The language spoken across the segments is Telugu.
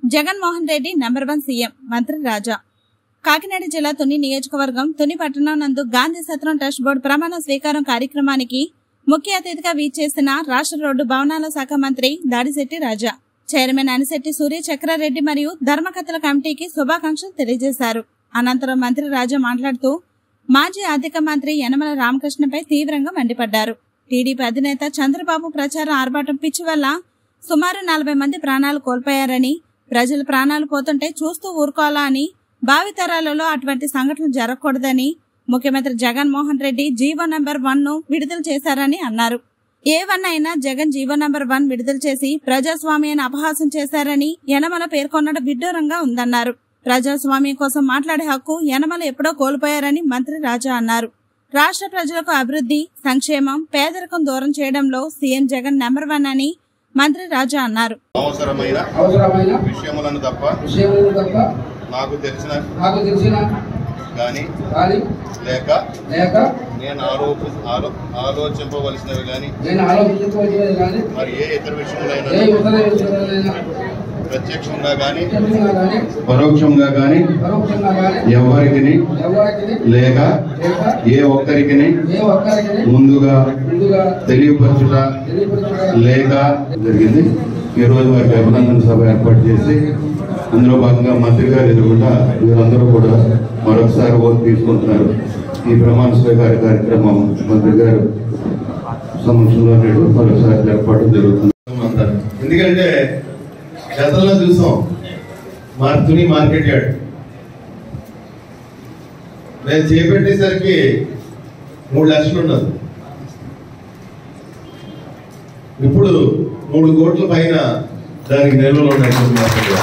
Jaganmohan Reddy number one CM మంత్రి రాజా కాకినాడ జిల్లా తుని నియోజకవర్గం తుని పట్టణం నందు గాంధీ సత్రం ట్రస్ట్ బోర్డు ప్రమాణ స్వీకారం కార్యక్రమానికి ముఖ్య అతిథిగా వీచేసిన రాష్ట్ర రోడ్డు భవనాల శాఖ మంత్రి దాడిశెట్టి రాజా చైర్మన్ అనిశెట్టి సూర్య చక్రారెడ్డి మరియు ధర్మకర్తల కమిటీకి శుభాకాంక్షలు తెలియజేశారు అనంతరం మంత్రి రాజా మాట్లాడుతూ మాజీ ఆర్థిక మంత్రి యనమల రామకృష్ణపై తీవ్రంగా మండిపడ్డారు టీడీపీ అధినేత చంద్రబాబు ప్రచార ఆర్భాటం పిచ్చి వల్ల సుమారు నలభై మంది ప్రాణాలు కోల్పోయారని ప్రజలు ప్రాణాలు పోతుంటే చూస్తూ ఊరుకోవాలా అని భావితరాలలో అటువంటి సంఘటనలు జరగకూడదని ముఖ్యమంత్రి Jaganmohan Reddy GO number one ను విడుదల చేశారని అన్నారు ఏ వన్ అయినా జగన్ జీవో నంబర్ వన్ విడుదల చేసి ప్రజాస్వామ్యాన్ని అపహాసం చేశారని యనమల పేర్కొనడం విడ్డూరంగా ఉందన్నారు ప్రజాస్వామ్యం కోసం మాట్లాడే హక్కు యనమల ఎప్పుడో కోల్పోయారని మంత్రి రాజా అన్నారు రాష్ట్ర ప్రజలకు అభివృద్ధి సంక్షేమం పేదరికం దూరం చేయడంలో సీఎం జగన్ నెంబర్ వన్ అని మంత్రి రాజా అన్నారు అవసరమైన అవసరమైన విషయములను తప్ప విషయములను తప్ప నాకు తెలిసిన నాకు తెలిసిన గాని కానీ లేక లేక నేను ఆరోప ఆలో ఆలోచింపవలసినవి గాని నేను ఆలోచించుకోవట్లేదు కానీ మరి ఏ ఇతర విషయములైనా ఏ ఉత్తర విషయంలోనైనా ప్రత్యక్షంగా గాని ముఖ్యంగా కానీ పరోక్షంగా గాని పరోక్షంగా కానీ ఎవరికి ఎవరికి లేక లేక ఏ ఒక్కరికి ఏ ఒక్కరికి ముందుగా ముందుగా తెలియపరచుట తెలియపరచడం లేక జరిగింది ఈ రోజు వారికి అభినందన సభ ఏర్పాటు చేసి అందులో భాగంగా మంత్రి గారు ఎదురుకుండా వీరందరూ కూడా మరొకసారి ఓటు తీసుకుంటున్నారు ఈ ప్రమాణ స్వీకార కార్యక్రమం మంత్రి గారు సమక్షంలో నేడు మరొకసారి జరపడం జరుగుతుంది ఎందుకంటే గతంలో చూసాం మార్తుని మార్కెట్ యార్డ్ నేను చేపట్టేసరికి మూడు లక్షలు ఉన్నది ఇప్పుడు మూడు కోట్ల పైన దానికి నిల్వలు ఉన్నాయి కొన్ని మార్కెట్లో.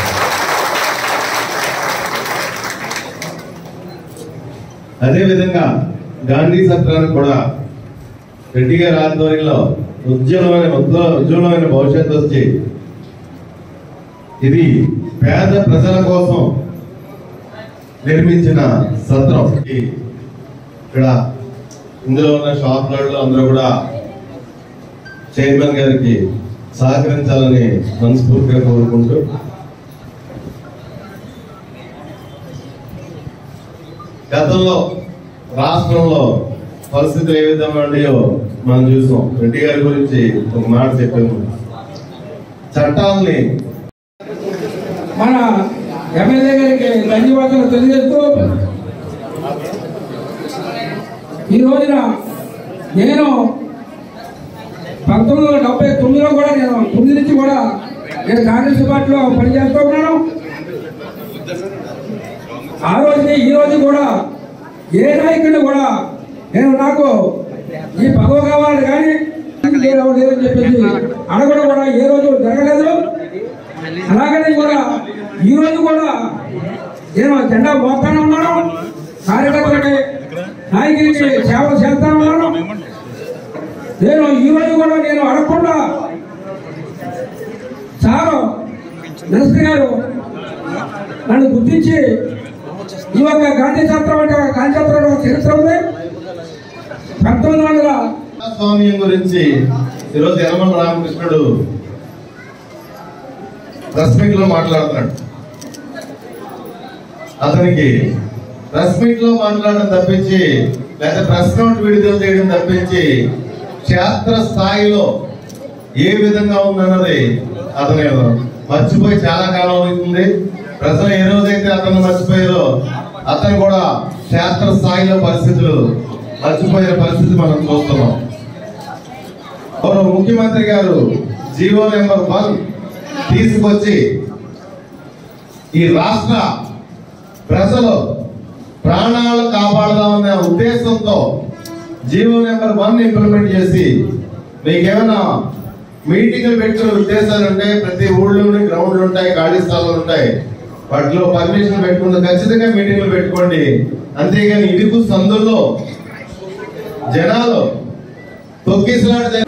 అదేవిధంగా గాంధీ సత్రానికి కూడా రెడ్డి గారి ఆధ్వర్యంలో ఉజ్వలమైన ఉజ్వల ఉజ్వలమైన భవిష్యత్తు వచ్చి ఇది పేద ప్రజల కోసం నిర్మించిన సత్రం ఈ ఇక్కడ ఇందులో ఉన్న షాపులలో అందరూ కూడా చైర్మన్ గారికి సహకరించాలని మనస్ఫూర్తిగా కోరుకుంటూ గతంలో రాష్ట్రంలో పరిస్థితులు ఏ విధంగా ఉన్నాయో మనం చూసాం రెడ్డి గారి గురించి ఒక మాట చెప్పాము చట్టాలని మన ఎమ్మెల్యే గారికి ధన్యవాదాలు తెలియజేస్తూ ఈ రోజున నేను పంతొమ్మిది వందల డెబ్బై తొమ్మిదిలో కూడా నేను తొమ్మిది నుంచి కూడా నేను కాంగ్రెస్ పార్టీలో పనిచేస్తూ ఉన్నాను ఆ రోజుకి ఈ రోజు కూడా ఏ నాయకుడిని కూడా నేను నాకు ఈ పదవి కావాలి కానీ లేదని చెప్పేసి అడగడం కూడా ఏ రోజు జరగలేదు అలాగనే కూడా ఈ రోజు కూడా నేను జెండా మోస్తానే ఉన్నాను కార్యకర్తలకి నాయకులకి సేవ చేస్తా ఉన్నాను నేను ఈ రోజు కూడా నేను అడగకుండా సారు మినిస్టర్ గారు నన్ను గుర్తించి ఈ యొక్క గాంధీ శాస్త్రం అంటే గాంధీ శాస్త్రం ఒక చరిత్ర ఉంది పంతొమ్మిది వందల స్వామ్యం గురించి ఈరోజు యనమల రామకృష్ణుడు ప్రెస్ మీట్ లో మాట్లాడుతున్నాడు అతనికి ప్రెస్ మీట్ లో మాట్లాడడం తప్పించి లేదా ప్రెస్ నోట్ విడుదల చేయడం తప్పించి క్షేత్ర స్థాయిలో ఏ విధంగా ఉందన్నది అతను మర్చిపోయి చాలా కాలం అవుతుంది ప్రజలు ఏ రోజైతే అతను మర్చిపోయారో అతను కూడా క్షేత్ర స్థాయిలో పరిస్థితులు మర్చిపోయిన పరిస్థితి మనం చూస్తున్నాం గౌరవ ముఖ్యమంత్రి గారు జీవో నెంబర్ వన్ తీసుకొచ్చి ఈ రాష్ట్ర ప్రజలు ప్రాణాలు కాపాడదామనే ఉద్దేశంతో జీవో నెంబర్ వన్ ఇంప్లిమెంట్ చేసి మీకేమైనా మీటింగ్లు పెట్టుకునే ఉద్దేశాలు ఉంటే ప్రతి ఊళ్ళోని గ్రౌండ్లు ఉంటాయి ఖాళీ స్థలాలు ఉంటాయి వాటిలో పర్మిషన్ పెట్టుకుంటే ఖచ్చితంగా మీటింగ్లు పెట్టుకోండి అంతేగాని ఇరుకు సందుల్లో జనాలు తొక్కిసలాట